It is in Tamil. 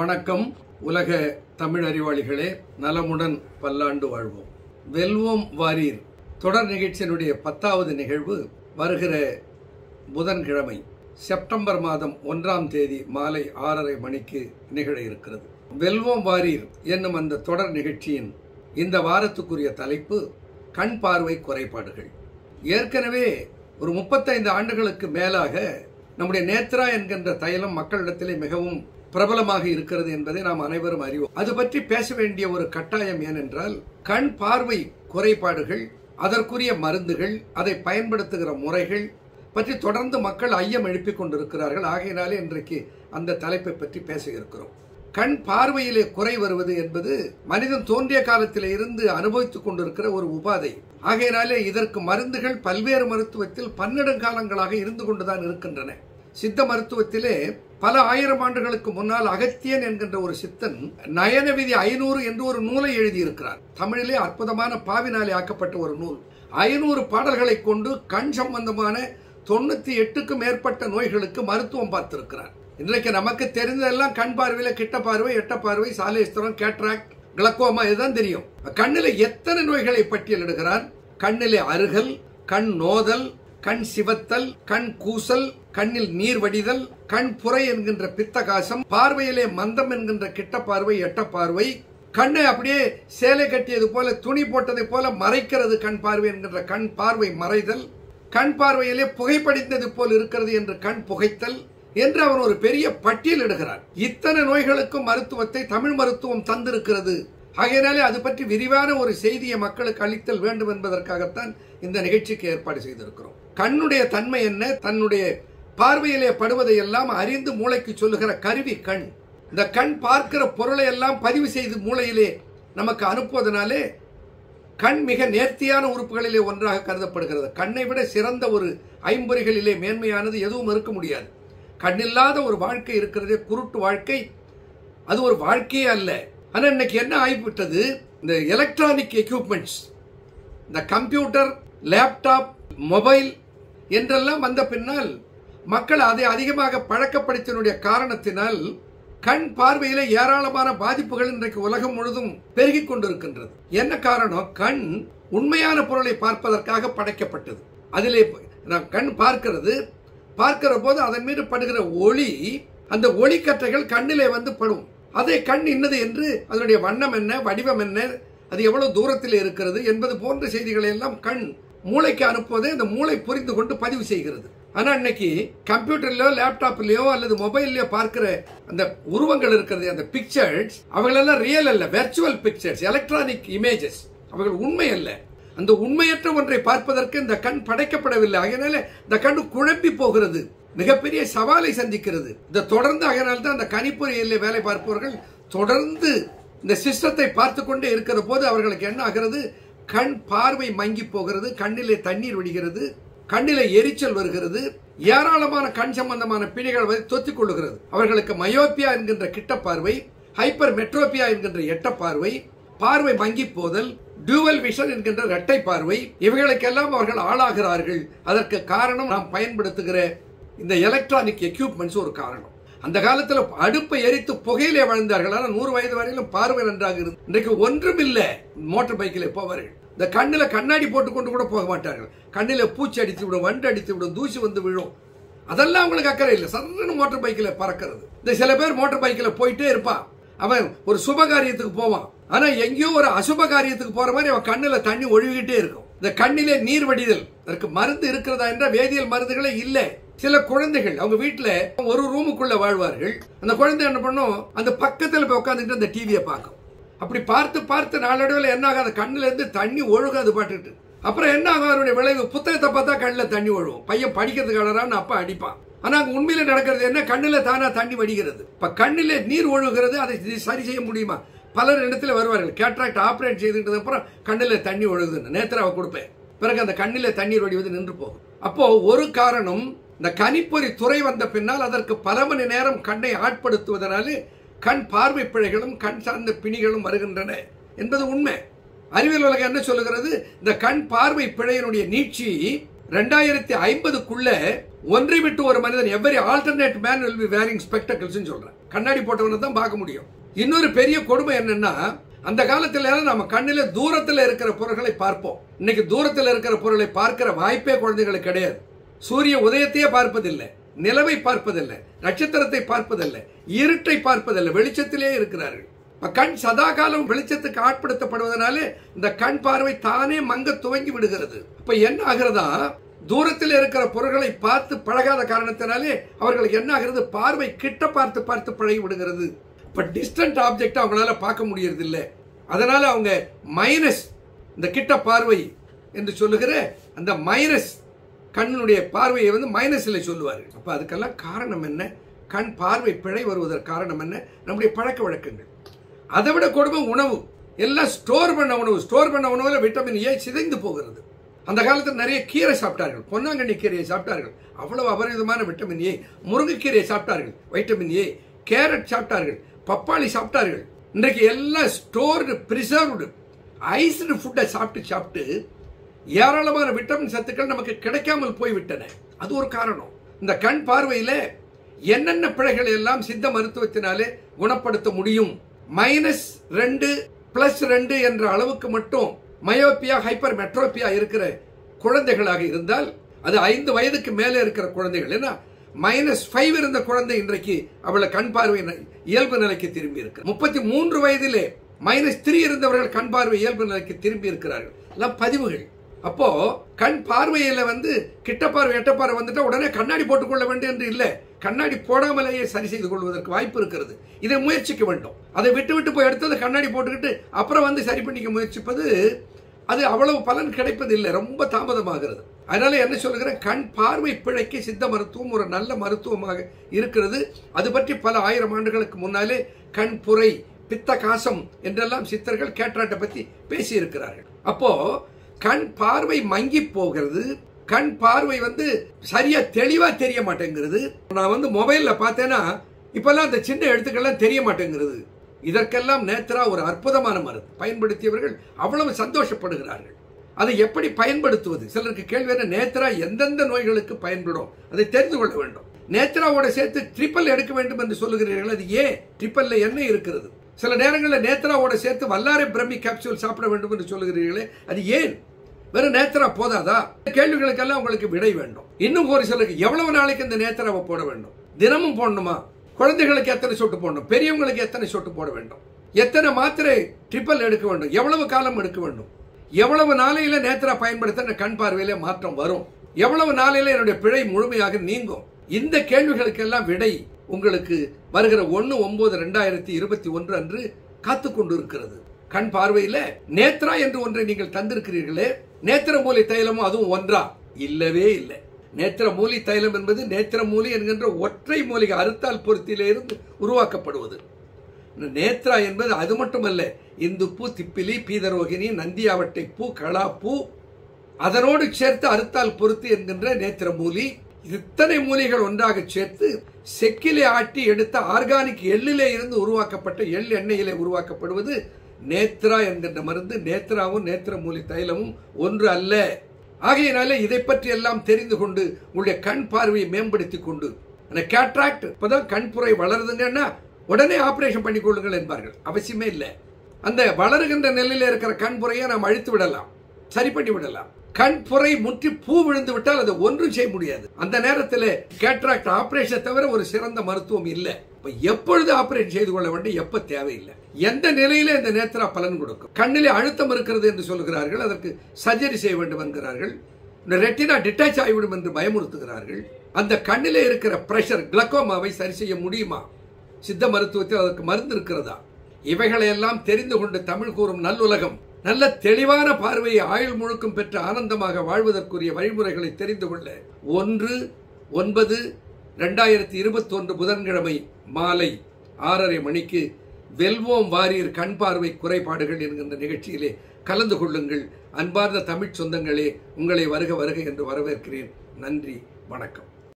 வணக்கம் உலக தமிழ் அறிவாளிகளே நலமுடன் பல்லாண்டு வாழ்வோம் வெல்வோம் வாரீர் தொடர் நிகழ்ச்சியினுடைய பத்தாவது நிகழ்வு வருகிற புதன்கிழமை செப்டம்பர் மாதம் ஒன்றாம் தேதி மாலை ஆறரை மணிக்கு நிகழ இருக்கிறது வெல்வோம் வாரீர் என்னும் அந்த தொடர் நிகழ்ச்சியின் இந்த வாரத்துக்குரிய தலைப்பு கண் பார்வை குறைபாடுகள் ஏற்கனவே ஒரு முப்பத்தைந்து ஆண்டுகளுக்கு மேலாக நம்முடைய நேத்ரா என்கின்ற தைலம் மக்களிடத்திலே மிகவும் பிரபலமாக இருக்கிறது என்பதை நாம் அனைவரும் அறிவோம் அது பற்றி பேச வேண்டிய ஒரு கட்டாயம் ஏனென்றால் கண் பார்வை குறைபாடுகள் அதற்குரிய மருந்துகள் அதை பயன்படுத்துகிற முறைகள் பற்றி தொடர்ந்து மக்கள் ஐயம் எழுப்பிக் கொண்டிருக்கிறார்கள் ஆகையினாலே இன்றைக்கு அந்த தலைப்பை பற்றி பேச இருக்கிறோம் கண் பார்வையிலே குறை வருவது என்பது மனிதன் தோன்றிய காலத்திலே இருந்து அனுபவித்துக் கொண்டிருக்கிற ஒரு உபாதை ஆகையினாலே இதற்கு மருந்துகள் பல்வேறு மருத்துவத்தில் பன்னெடுங்காலங்களாக இருந்து கொண்டுதான் இருக்கின்றன சித்த மருத்துவத்திலே பல ஆயிரம் ஆண்டுகளுக்கு முன்னால் அகத்தியன் என்கின்ற ஒரு சித்தன் நயன விதி ஐநூறு என்று ஒரு நூலை எழுதியிருக்கிறார் தமிழிலே அற்புதமான பாவினாலே ஆக்கப்பட்ட ஒரு நூல் ஐநூறு பாடல்களை கொண்டு கண் சம்பந்தமான தொண்ணூத்தி எட்டுக்கும் மேற்பட்ட நோய்களுக்கு மருத்துவம் பார்த்திருக்கிறார் இன்றைக்கு நமக்கு தெரிந்ததெல்லாம் கண் பார்வையில கிட்ட பார்வை எட்ட பார்வை சாலேஸ்வரம் கேட்ராக்ட் கிளக்கோமா இதுதான் தெரியும் கண்ணில எத்தனை நோய்களை பட்டியலிடுகிறார் கண்ணிலே அருகல் கண் நோதல் கண் சிவத்தல் கண் கூசல் கண்ணில் நீர் வடிதல் கண் புரை என்கின்ற பித்தகாசம் பார்வையிலே மந்தம் என்கின்ற கிட்ட பார்வை எட்ட பார்வை கண்ணை அப்படியே சேலை கட்டியது போல துணி போட்டதை போல மறைக்கிறது கண் பார்வை என்கின்ற கண் பார்வை மறைதல் கண் பார்வையிலே புகைப்படித்தது போல் இருக்கிறது என்று கண் புகைத்தல் என்று அவர் ஒரு பெரிய பட்டியல் இடுகிறார் இத்தனை நோய்களுக்கும் மருத்துவத்தை தமிழ் மருத்துவம் தந்திருக்கிறது ஆகையினாலே அது பற்றி விரிவான ஒரு செய்தியை மக்களுக்கு அளித்தல் வேண்டும் என்பதற்காகத்தான் இந்த நிகழ்ச்சிக்கு ஏற்பாடு செய்திருக்கிறோம் கண்ணுடைய தன்மை என்ன தன்னுடைய பார்வையிலே படுவதை எல்லாம் அறிந்து மூளைக்கு சொல்லுகிற கருவி கண் இந்த கண் பார்க்கிற பொருளை எல்லாம் பதிவு செய்து மூளையிலே நமக்கு அனுப்புவதனாலே கண் மிக நேர்த்தியான உறுப்புகளிலே ஒன்றாக கருதப்படுகிறது கண்ணை விட சிறந்த ஒரு ஐம்பொறிகளிலே மேன்மையானது எதுவும் இருக்க முடியாது கண்ணில்லாத ஒரு வாழ்க்கை இருக்கிறதே குருட்டு வாழ்க்கை அது ஒரு வாழ்க்கையே அல்ல ஆனா இன்னைக்கு என்ன ஆகிவிட்டது இந்த எலக்ட்ரானிக் எக்யூப்மெண்ட்ஸ் இந்த கம்ப்யூட்டர் லேப்டாப் மொபைல் என்றெல்லாம் வந்த பின்னால் மக்கள் அதை அதிகமாக பழக்கப்படுத்தினுடைய காரணத்தினால் கண் பார்வையில ஏராளமான பாதிப்புகள் இன்றைக்கு உலகம் முழுதும் பெருகிக் கொண்டிருக்கின்றது என்ன காரணம் கண் உண்மையான பொருளை பார்ப்பதற்காக படைக்கப்பட்டது அதிலே நாம் கண் பார்க்கிறது பார்க்கிற போது அதன் மீது படுகிற ஒளி அந்த ஒளிக்கற்றைகள் கண்ணிலே வந்து படும் அதை கண் இன்னது என்று அதனுடைய வண்ணம் என்ன வடிவம் என்ன அது எவ்வளவு தூரத்தில் இருக்கிறது என்பது போன்ற செய்திகளை எல்லாம் கண் மூளைக்கு அனுப்புவதை அந்த மூளை புரிந்து கொண்டு பதிவு செய்கிறது ஆனா இன்னைக்கு கம்ப்யூட்டர்லயோ லேப்டாப்லயோ அல்லது மொபைல்லயோ பார்க்கிற அந்த உருவங்கள் இருக்கிறது அந்த பிக்சர்ஸ் அவங்களெல்லாம் ரியல் அல்ல வெர்ச்சுவல் பிக்சர்ஸ் எலக்ட்ரானிக் இமேஜஸ் அவர்கள் உண்மை அல்ல அந்த உண்மையற்ற ஒன்றை பார்ப்பதற்கு இந்த கண் படைக்கப்படவில்லை அதனால இந்த கண் குழம்பி போகிறது மிகப்பெரிய சவாலை சந்திக்கிறது இந்த தொடர்ந்து அதனால தான் அந்த கணிப்பொறியில் வேலை பார்ப்பவர்கள் தொடர்ந்து இந்த சிஸ்டத்தை பார்த்து கொண்டே இருக்கிற போது அவர்களுக்கு என்ன ஆகிறது கண் பார்வை மங்கி போகிறது கண்ணிலே தண்ணீர் விடுகிறது கண்ணிலே எரிச்சல் வருகிறது ஏராளமான கண் சம்பந்தமான பிணிகள் தொத்திக் கொள்ளுகிறது அவர்களுக்கு மயோப்பியா என்கின்ற கிட்ட பார்வை ஹைப்பர் மெட்ரோபியா என்கின்ற எட்ட பார்வை பார்வை மங்கி போதல் டியூவல் விஷன் என்கின்ற இரட்டை பார்வை இவைகளுக்கெல்லாம் அவர்கள் ஆளாகிறார்கள் அதற்கு காரணம் நாம் பயன்படுத்துகிற இந்த எலக்ட்ரானிக் எக்யூப்மெண்ட்ஸ் ஒரு காரணம் அந்த காலத்தில் அடுப்பை எரித்து புகையிலே வாழ்ந்தார்கள் ஆனால் நூறு வயது வரையிலும் பார்வை நன்றாக இருந்து இன்றைக்கு ஒன்றும் இல்லை மோட்டார் பைக்கில் போவார்கள் இந்த கண்ணில் கண்ணாடி போட்டு கொண்டு கூட போக மாட்டார்கள் கண்ணில் பூச்சி அடித்து விடும் வண்டு அடித்து விடும் தூசி வந்து விழும் அதெல்லாம் அவங்களுக்கு அக்கறை இல்லை சர்ன்னு மோட்டார் பைக்கில் பறக்கிறது இந்த சில பேர் மோட்டார் பைக்கில் போயிட்டே இருப்பான் அவன் ஒரு சுப காரியத்துக்கு போவான் ஆனா எங்கேயோ ஒரு அசுப காரியத்துக்கு போற மாதிரி அவன் கண்ணுல தண்ணி ஒழுகிட்டே இருக்கும் இந்த கண்ணிலே நீர் வடிதல் அதற்கு மருந்து இருக்கிறதா என்ற வேதியியல் மருந்துகளே இல்லை சில குழந்தைகள் அவங்க வீட்டுல ஒரு ரூமுக்குள்ள வாழ்வார்கள் அந்த குழந்தை என்ன பண்ணும் அந்த பக்கத்துல போய் உட்காந்துட்டு அந்த டிவியை பார்க்கும் அப்படி பார்த்து பார்த்து நாளடைவில் என்ன ஆகாது கண்ணுல இருந்து தண்ணி ஒழுகாது பாட்டுட்டு அப்புறம் என்ன ஆகும் அதனுடைய விளைவு புத்தகத்தை பார்த்தா கண்ணில் தண்ணி ஒழுகும் பையன் படிக்கிறதுக்கு அழறான்னு அப்பா அடிப்பான் ஆனா அங்க உண்மையில நடக்கிறது என்ன கண்ணுல தானா தண்ணி வடிகிறது இப்ப கண்ணில நீர் ஒழுகிறது அதை சரி செய்ய முடியுமா பலர் இடத்துல வருவார்கள் கேட்ராக்ட் ஆபரேட் செய்துட்டு அப்புறம் கண்ணில தண்ணி ஒழுகுதுன்னு நேத்திராவை கொடுப்பேன் பிறகு அந்த கண்ணில தண்ணீர் வடிவது நின்று போகும் அப்போ ஒரு காரணம் இந்த கணிப்பொறி துறை வந்த பின்னால் அதற்கு பல மணி நேரம் கண்ணை ஆட்படுத்துவதனாலே கண் பார்வை பிழைகளும் கண் சார்ந்த பிணிகளும் வருகின்றன என்பது உண்மை அறிவியல் உலகம் என்ன சொல்லுகிறது இந்த கண் பார்வை பிழையினுடைய நீட்சி ரெண்டாயிரத்தி ஐம்பதுக்குள்ள ஒன்றை விட்டு ஒரு மனிதன் every alternate man will be wearing spectacles சொல்றேன் கண்ணாடி போட்டவனை தான் பார்க்க முடியும் இன்னொரு பெரிய கொடுமை என்னன்னா அந்த காலத்துல எல்லாம் நம்ம கண்ணில தூரத்துல இருக்கிற பொருள்களை பார்ப்போம் இன்னைக்கு தூரத்துல இருக்கிற பொருளை பார்க்கிற வாய்ப்பே குழந்தைகளுக்கு கிடையாது சூரிய உதயத்தையே பார்ப்பதில்லை நிலவை பார்ப்பதில்லை நட்சத்திரத்தை பார்ப்பதில்லை இருட்டை பார்ப்பதில்லை வெளிச்சத்திலே இருக்கிறார்கள் இப்ப கண் சதா காலம் வெளிச்சத்துக்கு ஆட்படுத்தப்படுவதனாலே இந்த கண் பார்வை தானே மங்க துவங்கி விடுகிறது இப்ப என்ன ஆகிறதா தூரத்தில் இருக்கிற பொருள்களை பார்த்து பழகாத காரணத்தினாலே அவர்களுக்கு என்ன ஆகிறது பார்வை கிட்ட பார்த்து பார்த்து பழகி விடுகிறது இப்ப டிஸ்டன்ட் ஆப்ஜெக்ட் அவங்களால பார்க்க முடியறது இல்லை அதனால அவங்க மைனஸ் இந்த கிட்ட பார்வை என்று சொல்லுகிற அந்த மைனஸ் கண்ணுடைய பார்வையை வந்து மைனஸில் சொல்லுவார்கள் அப்ப அதுக்கெல்லாம் காரணம் என்ன கண் பார்வை பிழை வருவதற்கு காரணம் என்ன நம்முடைய பழக்க வழக்கங்கள் அதை விட கொடுமை உணவு எல்லாம் ஸ்டோர் பண்ண உணவு ஸ்டோர் பண்ண உணவுல விட்டமின் ஏ சிதைந்து போகிறது அந்த காலத்தில் நிறைய கீரை சாப்பிட்டார்கள் பொன்னாங்கண்ணி கீரையை சாப்பிட்டார்கள் அவ்வளவு அபரிதமான விட்டமின் ஏ முருங்கைக்கீரையை சாப்பிட்டார்கள் வைட்டமின் ஏ கேரட் சாப்பிட்டார்கள் பப்பாளி சாப்பிட்டார்கள் இன்றைக்கு எல்லாம் ஸ்டோர்டு பிரிசர்வ்டு ஐஸ்டு ஃபுட்டை சாப்பிட்டு சாப்பிட்டு ஏராளமான விட்டமின் சத்துக்கள் நமக்கு கிடைக்காமல் போய்விட்டன அது ஒரு காரணம் இந்த கண் பார்வையில என்னென்ன பிழைகளை எல்லாம் சித்த மருத்துவத்தினாலே குணப்படுத்த முடியும் மைனஸ் ரெண்டு பிளஸ் ரெண்டு என்ற அளவுக்கு மட்டும் மயோப்பியா ஹைப்பர் மெட்ரோப்பியா இருக்கிற குழந்தைகளாக இருந்தால் அது ஐந்து வயதுக்கு மேலே இருக்கிற குழந்தைகள் ஏன்னா மைனஸ் ஃபைவ் இருந்த குழந்தை இன்றைக்கு அவளை கண் பார்வை ந- இயல்பு நிலைக்கு திரும்பி இருக்கு முப்பத்தி மூன்று வயதிலே மைனஸ் த்ரீ இருந்தவர்கள் கண் பார்வை இயல்பு நிலைக்கு திரும்பி இருக்கிறார்கள் எல்லாம் பதிவுகள் அப்போ கண் பார்வையில வந்து கிட்ட பார்வை எட்ட பார்வை வந்துட்டா உடனே கண்ணாடி போட்டுக்கொள்ள வேண்டும் என்று இல்லை கண்ணாடி போடாமலேயே சரி செய்து கொள்வதற்கு வாய்ப்பு இருக்கிறது இதை முயற்சிக்க வேண்டும் அதை விட்டு விட்டு போய் எடுத்தது கண்ணாடி போட்டுக்கிட்டு அப்புறம் வந்து சரி பண்ணிக்க முயற்சிப்பது அது அவ்வளவு பலன் கிடைப்பதில்லை ரொம்ப தாமதமாகிறது அதனால என்ன சொல்லுகிறேன் கண் பார்வை பிழைக்கு சித்த மருத்துவம் ஒரு நல்ல மருத்துவமாக இருக்கிறது அது பற்றி பல ஆயிரம் ஆண்டுகளுக்கு முன்னாலே கண் புரை பித்த காசம் என்றெல்லாம் சித்தர்கள் கேட்ராட்டை பத்தி பேசி இருக்கிறார்கள் அப்போ கண் பார்வை மங்கி போகிறது கண் பார்வை வந்து சரியா தெளிவா தெரிய மாட்டேங்கிறது நான் வந்து மொபைல்ல பார்த்தேன்னா இப்பெல்லாம் அந்த சின்ன எழுத்துக்கள்லாம் தெரிய மாட்டேங்கிறது இதற்கெல்லாம் நேத்ரா ஒரு அற்புதமான மருந்து பயன்படுத்தியவர்கள் அவ்வளவு சந்தோஷப்படுகிறார்கள் அதை எப்படி பயன்படுத்துவது சிலருக்கு கேள்வி என்ன நேத்ரா எந்தெந்த நோய்களுக்கு பயன்படும் அதை தெரிந்து கொள்ள வேண்டும் நேத்ராவோட சேர்த்து ட்ரிப்பல் எடுக்க வேண்டும் என்று சொல்லுகிறீர்கள் அது ஏன் ட்ரிப்பல்ல என்ன இருக்கிறது சில நேரங்களில் நேத்ராவோட சேர்த்து வல்லாரை பிரம்மி கேப்சூல் சாப்பிட வேண்டும் என்று சொல்லுகிறீர்களே அது ஏன் வெறும் நேத்ரா போதாதா கேள்விகளுக்கெல்லாம் உங்களுக்கு விடை வேண்டும் இன்னும் ஒரு சிலருக்கு எவ்வளவு நாளைக்கு இந்த நேத்ராவை போட வேண்டும் தினமும் போடணுமா குழந்தைகளுக்கு எத்தனை சொட்டு போடணும் பெரியவங்களுக்கு எத்தனை சொட்டு போட வேண்டும் எத்தனை மாத்திரை ட்ரிப்பல் எடுக்க வேண்டும் எவ்வளவு காலம் எடுக்க வேண்டும் எவ்வளவு நாளையில நேத்ரா பயன்படுத்த இந்த கண் பார்வையில மாற்றம் வரும் எவ்வளவு நாளையில என்னுடைய பிழை முழுமையாக நீங்கும் இந்த கேள்விகளுக்கெல்லாம் விடை உங்களுக்கு வருகிற ஒன்னு ஒன்பது ரெண்டாயிரத்தி இருபத்தி ஒன்று அன்று காத்து கொண்டிருக்கிறது கண் பார்வையில நேத்ரா என்று ஒன்றை நீங்கள் தந்திருக்கிறீர்களே நேத்திரமூலி தைலமும் அதுவும் ஒன்றா இல்லவே இல்லை நேத்திரமூலி தைலம் என்பது நேத்திரமூலி என்கின்ற ஒற்றை மூலிகை அறுத்தால் பொருத்திலே இருந்து உருவாக்கப்படுவது இந்த நேத்ரா என்பது அது மட்டுமல்ல இந்து பூ திப்பிலி பீதரோகிணி நந்தியாவட்டை பூ களா பூ அதனோடு சேர்த்து அறுத்தால் பொருத்து என்கின்ற நேத்திரமூலி இத்தனை மூலிகள் ஒன்றாக சேர்த்து செக்கிலே ஆட்டி எடுத்த ஆர்கானிக் எள்ளிலே இருந்து உருவாக்கப்பட்ட எள் எண்ணெயிலே உருவாக்கப்படுவது நேத்ரா என்கின்ற மருந்து நேத்ராவும் நேத்திரமூலி தைலமும் ஒன்று அல்ல ஆகையினால இதை பற்றி எல்லாம் தெரிந்து கொண்டு உங்களுடைய கண் பார்வையை மேம்படுத்திக் கொண்டு அந்த கேட்ராக்ட் இப்பதான் கண்புரை வளருதுங்கன்னா உடனே ஆபரேஷன் பண்ணி கொள்ளுங்கள் என்பார்கள் அவசியமே இல்லை அந்த வளருகின்ற நிலையில இருக்கிற கண்புரையை நாம் அழித்து விடலாம் சரி பண்ணி விடலாம் கண் புரை முற்றி பூ விழுந்து விட்டால் அதை ஒன்றும் செய்ய முடியாது அந்த நேரத்தில் கேட்ராக்ட் ஆபரேஷன் தவிர ஒரு சிறந்த மருத்துவம் இல்லை இப்ப எப்பொழுது ஆபரேட் செய்து கொள்ள வேண்டும் எப்ப தேவையில்லை எந்த நிலையில இந்த நேத்ரா பலன் கொடுக்கும் கண்ணிலே அழுத்தம் இருக்கிறது என்று சொல்கிறார்கள் அதற்கு சர்ஜரி செய்ய வேண்டும் என்கிறார்கள் இந்த ரெட்டினா டிட்டாச் ஆகிவிடும் என்று பயமுறுத்துகிறார்கள் அந்த கண்ணிலே இருக்கிற பிரஷர் கிளக்கோமாவை சரி செய்ய முடியுமா சித்த மருத்துவத்தில் அதற்கு மருந்து இருக்கிறதா இவைகளை எல்லாம் தெரிந்து கொண்டு தமிழ் கூறும் நல்லுலகம் நல்ல தெளிவான பார்வையை ஆயுள் முழுக்கும் பெற்று ஆனந்தமாக வாழ்வதற்குரிய வழிமுறைகளை தெரிந்து கொள்ள ஒன்று ஒன்பது ரெண்டாயிரத்தி இருபத்தி ஒன்று புதன்கிழமை மாலை ஆறரை மணிக்கு வெல்வோம் வாரியர் கண் பார்வை குறைபாடுகள் என்கின்ற நிகழ்ச்சியிலே கலந்து கொள்ளுங்கள் அன்பார்ந்த தமிழ்ச் சொந்தங்களே உங்களை வருக வருக என்று வரவேற்கிறேன் நன்றி வணக்கம்